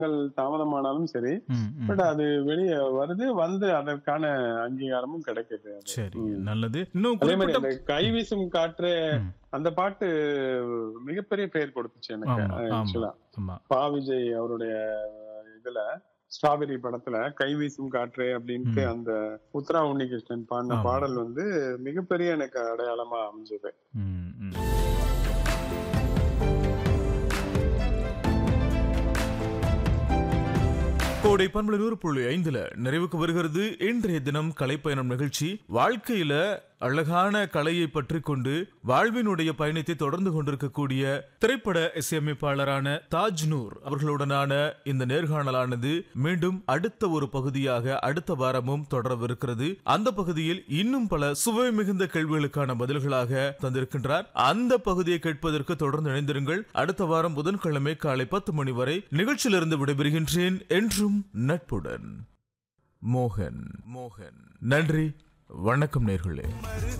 தாமதமானாலும் சரி ம், ம். பட் அது வெளியே வருது வந்து அதற்கான அங்கீகாரமும் கிடைக்குது அது. சரி ம். நல்லது இன்னும் அதே மாதிரி குறிப்பிட்ட அந்த கை வீசும் காற்று ம். அந்த பாட்டு மிகப்பெரிய பெயர் கொடுத்துச்சு எனக்கு ஆமா, ஆமா. ஆக்சுவலா ஆமா பா விஜய் அவருடைய இதுல ஸ்ட்ராபெரி படத்துல கை வீசும் காற்று அப்படின்ட்டு ம். அந்த உத்ரா உன்னிகிருஷ்ணன் பாடின ஆமா. பாடல் வந்து மிகப்பெரிய எனக்கு அடையாளமா அமைஞ்சது ம், ம். கோடை பண்பலை நூறு புள்ளி ஐந்துல நிறைவுக்கு வருகிறது இன்றைய தினம் கலைப்பயணம் நிகழ்ச்சி வாழ்க்கையில அழகான கலையை பற்றி கொண்டு வாழ்வினுடைய பயணத்தை தொடர்ந்து கொண்டிருக்கக்கூடிய திரைப்பட இசையமைப்பாளரான தாஜ் நூர் அவர்களுடனான இந்த நேர்காணலானது மீண்டும் அடுத்த ஒரு பகுதியாக அடுத்த வாரமும் தொடரவிருக்கிறது அந்த பகுதியில் இன்னும் பல சுவை மிகுந்த கேள்விகளுக்கான பதில்களாக தந்திருக்கின்றார் அந்த பகுதியை கேட்பதற்கு தொடர்ந்து இணைந்திருங்கள் அடுத்த வாரம் புதன்கிழமை காலை பத்து மணி வரை நிகழ்ச்சியிலிருந்து விடைபெறுகின்றேன் என்றும் நட்புடன் மோகன் மோகன் நன்றி வணக்கம் நேர்களே